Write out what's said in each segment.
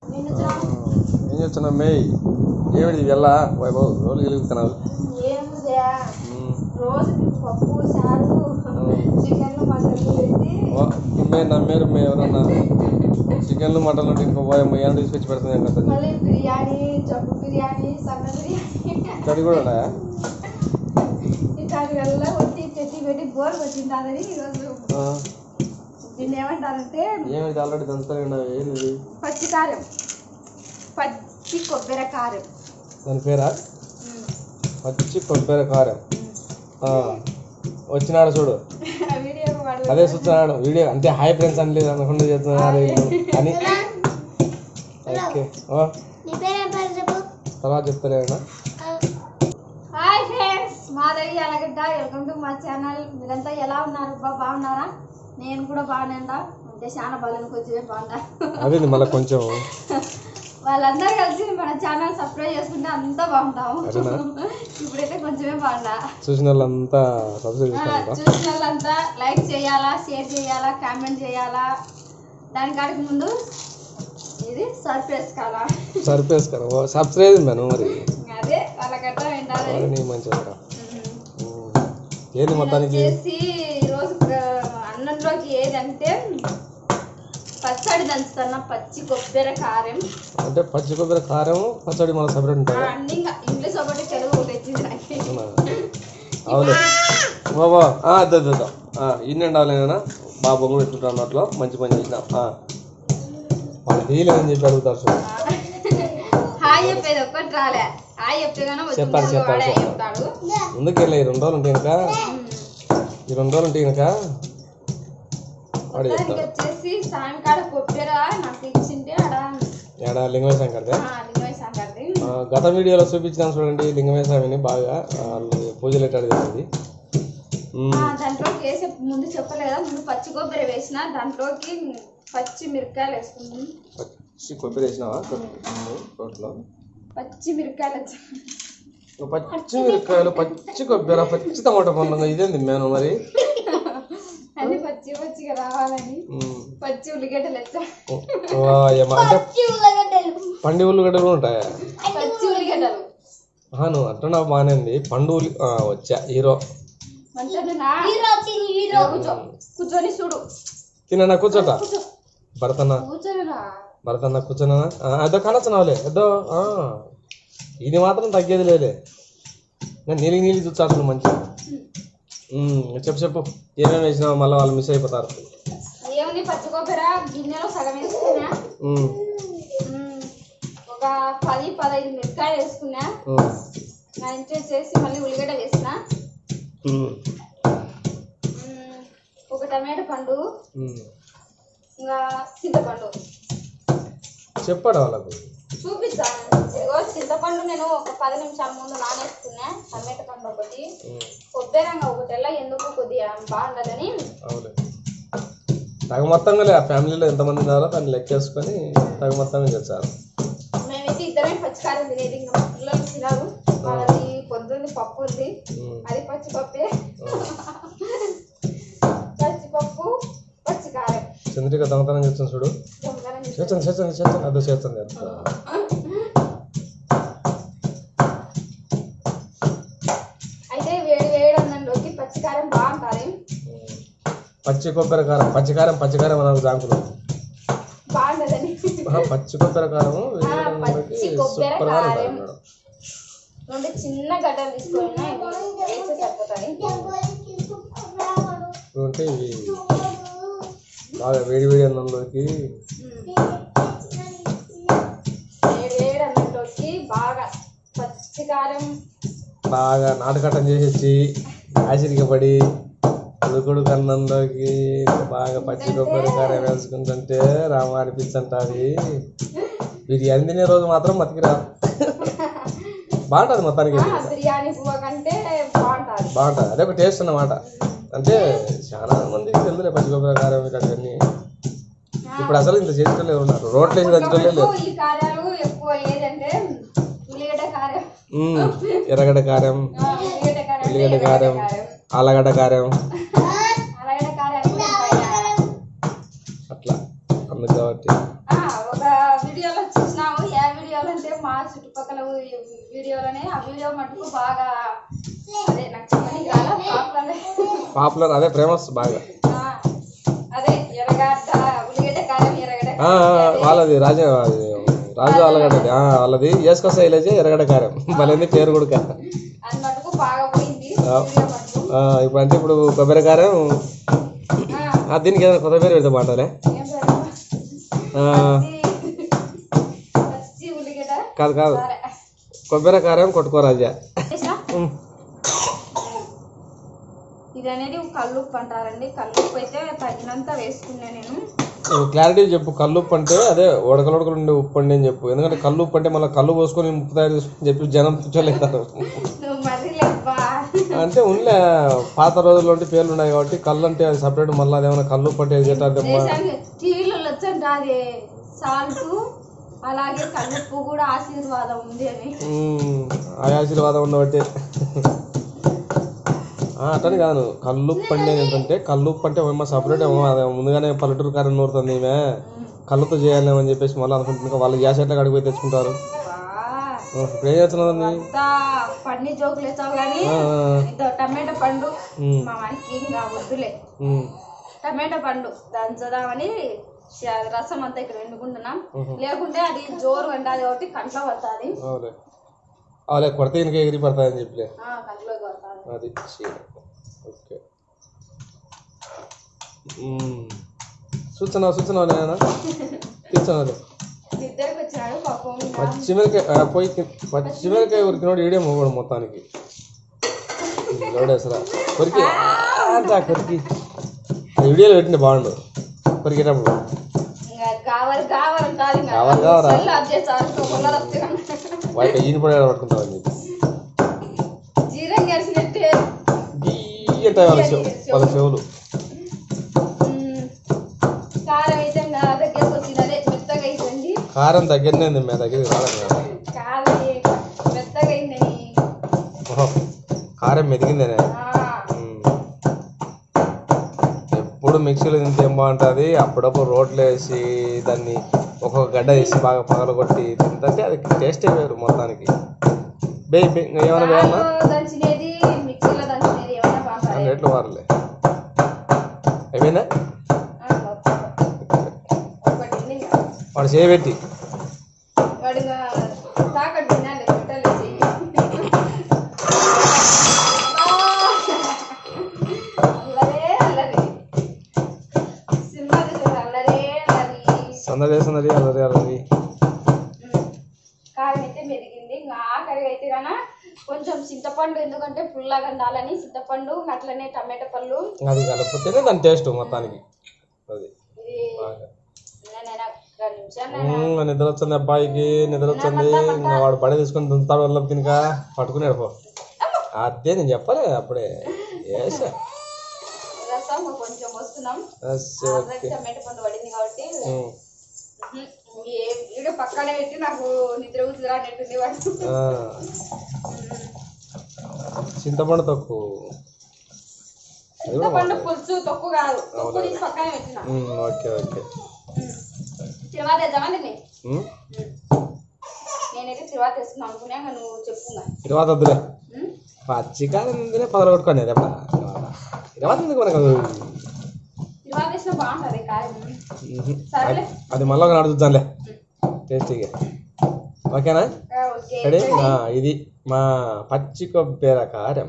ఏం చేస్తున్నావు మేయ్ ఏమిటి వెళ్ళ వైభవ్ రోజులు గెలుగుతున్నావు ఏముందా రోజు పప్పు చారు చికెన్ మటన్ పెట్టి మే నమ్మేరు మే ఎవరన్నా చికెన్లు మటన్లు ఇంకో పోయా ఏమైనా తీసుకొచ్చి పెడుతుంది ఏం కదా మళ్ళీ బిర్యానీ చప్పు బిర్యానీ సన్న బిర్యానీ అది కూడా ఉన్నాయా? ఇట్లాంటి వల్ల వచ్చి తెచ్చి పెట్టి బోర్ వచ్చిందని ఈరోజు ఆ, దీన్ని ఏమంటారంటే ఏమిటి ఆల్రెడీ దంచుతానే ఏంది ఇది? పచ్చి కారం పచ్చి కొబ్బరి కారం దాని పేరా పచ్చి కొబ్బరి కారం ఆ, వచ్చినాడు చూడు వీడియో వాడు అదే చూస్తున్నాడు వీడియో అంటే హాయ్ ఫ్రెండ్స్ అని లేదు అనుకుంటూ చెప్తున్నారు వీళ్ళు అని ఓకే ఓ, నీ పేరు పేరు చెప్పు తర్వాత చెప్తలేనా hi friends Madhavi Alagadda welcome to మా ఛానల్ మీరంతా ఎలా ఉన్నారు బా బాగున్నారా నేను కూడా బాగానే ఉండా అంటే చాలా బలం కొంచెమే బాగుంటా అదే మళ్ళీ కొంచెం వాళ్ళందరూ కలిసి మన ఛానల్ సబ్స్క్రైబ్ చేసుకుంటే అంతా బాగుంటాము అదేనా? ఇప్పుడైతే కొంచెమే బాగుండా చూసిన వాళ్ళంతా సబ్సిడీ ఆ, ఇస్తారంట చూసిన వాళ్ళంతా లైక్ చేయాలా షేర్ చేయాలా కామెంట్ చేయాలా దానికాడికి ముందు ఇది సర్ప్రైజ్ కాలా సరిపేసుకోరు ఓ సబ్స్క్రైబ్ మేను మరి అదే వాళ్ళకట్ట వింటారు మరి నీ మంచిగా ఏంది మొత్తానికి వచ్చేసి ఈరోజు ఆ, అన్నంలోకి ఏదంటే పచ్చడి దంచుతున్న పచ్చి కొబ్బరి కారం అంటే పచ్చి కొబ్బరి కారం పచ్చడి మన సపరేట్ ఆ, ఉంటుంది అన్ని ఇంకా ఇంగ్లీష్ ఒకటి తెలుగు ఒకటి వచ్చింది నాకు అవును బాబా అదే అదే ఇన్ని ఉండాలి బాబు కూడా పెట్టుకుంటాను అన్నట్లో మంచి పని చేసినాం ఆ. వాళ్ళు తీయలేదని చెప్పి అడుగుతారు చూడు హాయ్ చెప్పేది ఒక్కటి రాలే హాయ్ చెప్తే కానీ చెప్తాడు, వచ్చి చెప్తాడు, వాడే చెప్తాడు. చెప్తాడు ముందుకు వెళ్ళి ఈ రెండు రోజులు ఉంటే కనుక ఈ రెండు రోజులు ఉంటే కనుక వాడు దానికి చెప్తాడు వచ్చేసి సాయంకాలం కొబ్బరి నాకు ఇచ్చింటే ఆడ ఏడా లింగమే శంకర్దే ఆ, లింగమయ్య సంగతి ఆ, గత వీడియోలో చూపించాను చూడండి లింగమే స్వామిని బాగా వాళ్ళు పూజలు ఎట్టాడు చేసింది ఉమ్, ఆ, దాంట్లోకి వేసే ముందు చెప్పలేదా ముందు పచ్చి కొబ్బరి వేసిన దాంట్లోకి పచ్చి మిరపకాయలు వేసుకున్నాం పచ్చి కొబ్బరి వేసినావా తోటలో పచ్చి మిరపకాయలు వచ్చి పచ్చి మిరపకాయలు పచ్చి కొబ్బరి పచ్చి టమాటా పండుగ ఇదేంది మేను మరి అది పచ్చి పచ్చిగా రావాలని ఉమ్, పచ్చి ఉల్లిగడ్డలు వచ్చా వాయమ్మ. అంటే ఉల్లగడ్డలు పండి ఉల్లిగడ్డలు ఉంటాయా పచ్చి ఉల్లిగడ్డలు ఆహా, నువ్వు అంటున్నావు బాగానే ఉంది పండు ఉల్లి ఆ, వచ్చా హీరో మంచిగా హీరో వచ్చింది హీరో కూర్చో కూర్చొని చూడు తిన్నా కూర్చోట భరతన్న కూర్చొని రా భరతన్న కూర్చోనా అదో కనొచ్చినావులే ఏదో ఆ. ఇది మాత్రం తగ్గేది లేలే నేను నీలి నీలి చూచాడు మంచిగా ఉమ్, చెప్పు చెప్పు ఏమేమి వేసినావు మళ్ళీ వాళ్ళు మిస్ అయిపోతారు ఏముంది పచ్చి కొబ్బరి గిన్నెలో సగం వేసుకున్నా ఉమ్, ఉమ్, ఒక పది పదహైదు మిరపకాయలు వేసుకున్నా ఉమ్, నా ఇంట్రెస్ట్ చేసి మళ్ళీ ఉల్లిగడ్డ వేసిన ఉమ్, ఉమ్, ఒక టమాటో పండు ఉమ్. ఇంకా చింతపండు చెప్పాడు వాళ్ళకు చూపిస్తాను ఇదిగో చింతపండు నేను ఒక పది నిమిషాల ముందు నానేసుకున్నా టమాటో పండు ఒకటి ఉమ్, కొబ్బరి రంగు ఒకటి ఎలా ఎందుకు కొద్దిగా బాగుండదని అవులే తగ మొత్తంగా లే ఆ ఫ్యామిలీలో ఎంతమంది ఉన్నారో దాన్ని లెక్కేసుకొని తగ మొత్తంగా చేస్తారు మేమైతే ఇద్దరమే పచ్చికారం తినేది ఇంకా మా పిల్లలు తినరు వాళ్ళది పొద్దుంది పప్పు ఉంది ఉమ్, అది పచ్చిపప్పే ఉమ్. పచ్చిపప్పు పచ్చికారం చంద్రిక దొంగతనం చేస్తుంది చూడు దొంగతనం చేసి- చేస్తుంది చేస్తుంది చేస్తుంది అదో చేస్తుంది అదో. అయితే వేడి వేడి అన్నంలోకి పచ్చికారం బాగుంటుంది పచ్చి కొబ్బరి కారం పచ్చి కారం పచ్చి కారం అన్నారు జాంకులు బాగుంటుందని ఆహా, పచ్చి కొబ్బరి కారం ఆ, పచ్చి కొబ్బరి సూపర్ గా ఉంటుంది కారం. మేడం. రెండు చిన్న గడ్డలు తీసుకొని వేస్తే సరిపోతుంది ఇవి ఇవి బాగా వేడి వేడి అన్నంలోకి వేడి వేడి అన్నంలోకి బాగా పచ్చికారం బాగా నాటకట్టం చేసేసి యాసిడ్కి పడి ఉడుకుడు అన్నంలోకి బాగా పచ్చి కొబ్బరి కారం వేసుకుంటుంటే రామ అనిపించంటాది బిర్యానీ తినే రోజు మాత్రం మతికి రా బాగుంటుంది మొత్తానికి ఆ, బిర్యానీ పువ్వ కంటే బాగుంటుంది బాగుంటుంది అదే ఒక టేస్ట్ అన్నమాట అంటే చాలా మందికి తెలుదులే పచ్చి కొబ్బరి కారం ఇట్లాంటివన్నీ ఇప్పుడు అసలు ఇంత చేసేటోళ్ళు ఎవరు ఉన్నారు రోడ్లు వేసి దంచేటోళ్ళే లేరు ఈ కార్యాలు ఎక్కువ ఏదంటే ఉల్లిగడ్డ కారం ఉమ్, ఎర్రగడ్డ కారం ఆ, ఉల్లిగడ్డ కారం అంటే ఉల్లిగడ్డ ఎర్రగడ్డ కారం కారం ఆలగడ్డ కారం అలగడ్డ కారాలు కూడా ఉంటాయి. అట్లా అందుకు కాబట్టి ఆ, ఒక వీడియోలో వచ్చి మా చుట్టుపక్కల ఊ- వీడియోలోనే ఆ వీడియో మటుకు బాగా అదే నాకు చెప్పని కాదా పాపులర్ పాపులర్ అదే ఫేమస్ బాగా అదే ఎర్రగడ్డ ఉల్లిగడ్డ కారం ఎర్రగడ్డ ఆ, ఆ, వాళ్ళది రాజా అది రాజు వాళ్ళగడ్డది ఆ, వాళ్ళది వేసుకొస్తా ఇలాజే ఎరగడ కారం భలేంది పేరు కూడా అది మటుకు బాగా పోయింది వీడియో మటుకు ఇప్పుడు అంటే ఇప్పుడు కొబ్బరి కారం ఆ, ఆ, దీనికి ఏదైనా కొత్త పేరు పెడితే బాగుంటుందిలే ఏం పేరు? ఆ, పచ్చి పచ్చి ఉల్లిగడ్డ కాదు కాదు సరే కొబ్బరి కారం కొట్టుకో రాజా చేసినా? ఉమ్. ఇది అనేది కల్లుప్పు అంటారండి కల్లుప్పు అయితే తగినంత వేసుకున్నా నేను నువ్వు క్లారిటీ చెప్పు కల్లు ఉప్పు అంటే అదే ఉడకలు ఉడకలు ఉండే ఉప్పు అండి అని చెప్పు ఎందుకంటే కల్లు ఉప్పు అంటే మళ్ళీ కల్లు పోసుకొని ఉప్పు తయారు చేసుకుని చెప్పి జనం పిచ్చోలేస్తారు నువ్వు మరీ లేబ్బా అంటే ఉన్నే పాత రోజుల్లో ఉంటే పేర్లు ఉన్నాయి కాబట్టి కళ్ళు అంటే అది సపరేట్ మళ్ళీ అదేమైనా కల్లు ఉప్పు అంటే చేసేటమ్మా దేశానికి టీవీలో వచ్చంట అది సాల్ట్ అలాగే కల్లుప్పు కూడా ఆశీర్వాదం ఉంది అని ఆ ఆశీర్వాదం ఉన్నబట్టి అతని కాదు కళ్ళు ఉప్పు అంటే ఏంటంటే కళ్ళు ఉప్పు అంటే ఏమో సపరేట్ ఏమో అదే ముందుగానే పల్లెటూరు కారం నూరుతుంది ఈమె కళ్ళుతో చేయాలి అని చెప్పేసి మళ్ళీ అనుకుంటున్నా వాళ్ళు గ్యాస్ ఎట్లా కడిగి పోయి తెచ్చుకుంటారు వా, ఆ, ఇప్పుడు ఏం చేస్తున్నదండి అంతా పన్ని జోకులు వేసావు కానీ ఇదో టమాటా పండు మా మనకి ఇంకా వద్దులే టమాటా పండు దంచదామని చ- రసం అంతా ఇక్కడ వండుకుంటున్నాం లేకుంటే అది జోరు వండాలి కాబట్టి కంట్లో పడుతుంది అవులే అవులే కొడితే ఇంక ఎగిరి పడతాయని చెప్పలే కంట్లోకి పడుతుంది అది చీర. ఓకే మ్మ్. చూస్తున్నావు చూస్తున్నావు నేను తీస్తున్నాను ఇద్దరికి వచ్చినాడు పాపం ఇంకా పచ్చిమిరకాయ ఆ, పోయి తి- పచ్చిమిరకాయ ఉరికినోడు ఈడే మొగడు మొత్తానికి అసలు కొరికి అంతా కొరికి వీడియోలో పెట్టింది బాగుండు కొరికేటప్పుడు ఇంకా కావాలి కావాలంటారు ఇంకా కావాలి కావాలా? సెల్ ఆఫ్ చేస్తారు కొమ్మలు వస్తే కనుక. వాటి ఈయన కూడా పట్టుకుంటావు అని చెప్పి జీరం గడిచినట్టే గీ అంటే వాళ్ళ చెవు వాళ్ళ చెవులు ఉమ్, కారం అయితే ఇంకా దగ్గరకు వచ్చింది అదే మెత్తగా అయిపోయింది కారం దగ్గరనే ఉంది మీ దగ్గర కారం కాదు. కారం మెత్తగా అయిందని ఓహో, కారం మెదిగిందనే ఆ, మ్మ్. ఎప్పుడు మిక్సీలో తింటే ఏం బాగుంటుంది అప్పుడప్పుడు రోట్లో వేసి దాన్ని ఒక్కొక్క గడ్డ వేసి బాగా పగలగొట్టి తింటే అది టేస్టే వేరు మొత్తానికి బే బే ఇంకా ఏమైనా వేయాలా దానిలో దంచినది మిక్సీలో దంచినది ఏమైనా బాగా రేట్లు వారలే అయిపోయిందా ఒకటి ఉంది ఇంకా. వాడు చేయబెట్టి వాడు ఇంకా తాకట్టు తినాలి పెట్టాలి చెయ్యి అల్లరే అల్లరి సినిమా చూసారు అల్లరే అల్లరి సందడి సందడి అలరి అలరి ఉమ్. కారం అయితే మెదిగింది ఇంకా ఆఖరి అయితే కన కొంచెం చింతపండు ఎందుకంటే పుల్లగా ఉండాలని చింతపండు అట్లనే టమాటా పళ్ళు అది కలిపితేనే దాని టేస్ట్ మొత్తానికి అది ఇది బాగా నేను ఒక్క నిమిషం మ్మ్, నిద్ర వచ్చింది అబ్బాయికి నిద్ర వచ్చింది ఇంకా వాడు పడే తీసుకొని దుంతాడు వల్ల తినక పట్టుకున్నాడు పో అదే నేను చెప్పలే అప్పుడే ఏసా రసం కొంచెం వస్తున్నాం అస్సే. ఆల్రెడీ టమాటా పండు పడింది కాబట్టి మ్మ్. ఉహు, ఏ వీడియో పక్కనే పెట్టి నాకు నిద్ర కూతురా అన్నట్టుంది వాడు ఆ, చింతపండు తక్కువ అది కూడా చింతపండు పులుసు తక్కువ కాదు తక్కువ తీసి పక్కనే పెట్టిన మ్మ్, ఓకే ఓకే తిరువాత వేద్దామని నేను మ్మ్? నేనైతే తిరువాత వేస్తున్నాను అనుకున్నా ఇంకా నువ్వు చెప్పు ఇంకా. తర్వాత వద్దులే ఉమ్, పచ్చికారం తినే పదలగొట్టుకోండి అది అప్పుడు తర్వాత ఎందుకు మనకు తిరువాత వేసినా బాగుంటుంది కారం మ్మ్. సరేలే అది మళ్ళీ ఒక నాడు చూద్దాంలే టేస్టీగా ఓకేనా ఆ, ఓకే రెడీ ఆ, ఇది మా పచ్చి కొబ్బరి కారం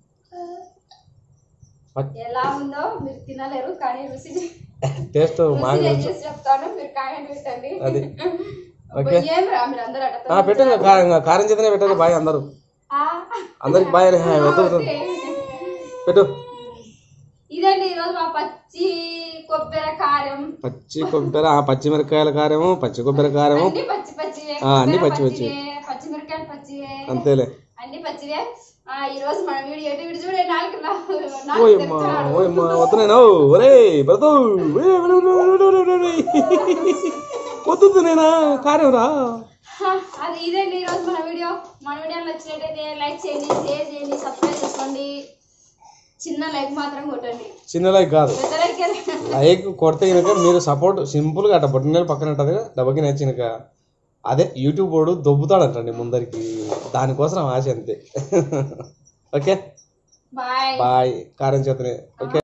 ఎలా ఉందో మీరు తినలేరు కానీ రుచి టేస్ట్ రుచి మాకు నేను చేసి చెప్తాను మీరు కామెంట్ పెట్టండి అది అబ్బా, ఏం రా మీరు అందరూ అడగ ఆ, పెట్టండి కా- ఇంకా కారం చేతనే పెట్టండి బాయ్ అందరూ అందరికి బాయ్ అని హాయ్ వద్దు వద్దు. పెట్టు ఇదండి ఈరోజు మా పచ్చి కొబ్బరి కారం పచ్చి కొబ్బరి ఆ పచ్చిమిరకాయల కారము పచ్చి కొబ్బరి కారము అన్ని పచ్చి పచ్చివే ఆ, అన్ని కొబ్బరి పచ్చి పచ్చివే. పచ్చివే పచ్చిమిరకాయలు పచ్చివే అంతేలే అన్ని పచ్చివే ఆ ఈ రోజు మన వీడియో ఎటు వీడి చూడే నాలుగు ఓయమ్మా ఓయమ్మా వద్దునేనా ఒరే బ్రతు వద్దు నేనా కారం రా అది ఇదండి ఈ రోజు మన వీడియో మన వీడియో నచ్చినట్టయితే లైక్ చేయండి షేర్ చేయండి సబ్స్క్రైబ్ చేసుకోండి చిన్న లైక్ మాత్రం కొట్టండి చిన్న లైక్ కాదు పెద్ద లైక్ లైక్ కొడితే కనుక మీరు సపోర్ట్ సింపుల్గా అట్ట బొట్టిన పక్కన ఉంటుంది డబ్బకి నచ్చినక అదే యూట్యూబ్ వాడు దొబ్బుతాడంటండి ముందరికి దానికోసం ఆశ అంతే ఓకే బాయ్ బాయ్ కారం చేతనే ఓకే